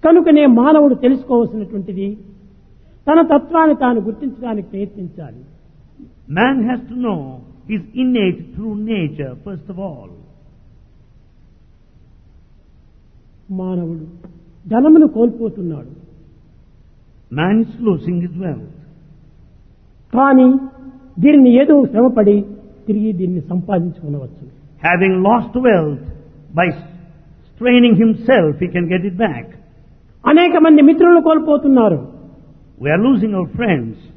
కనుకనే మానవుడు తెలుసుకోవలసినటువంటిది తన తత్వాన్ని తాను గుర్తించడానికి ప్రయత్నించాలి Man has to know his innate true nature first of all. మానవుడు ధనమును కోల్పోతున్నాడు Man is losing his wealth. కానీ దీనిని ఏదో శ్రమపడి తిరిగి దీన్ని సంపాదించుకునవచ్చు Having lost wealth by straining himself, he can get it back. అనేక మంది మిత్రులను కోల్పోతున్నారు We are losing our friends.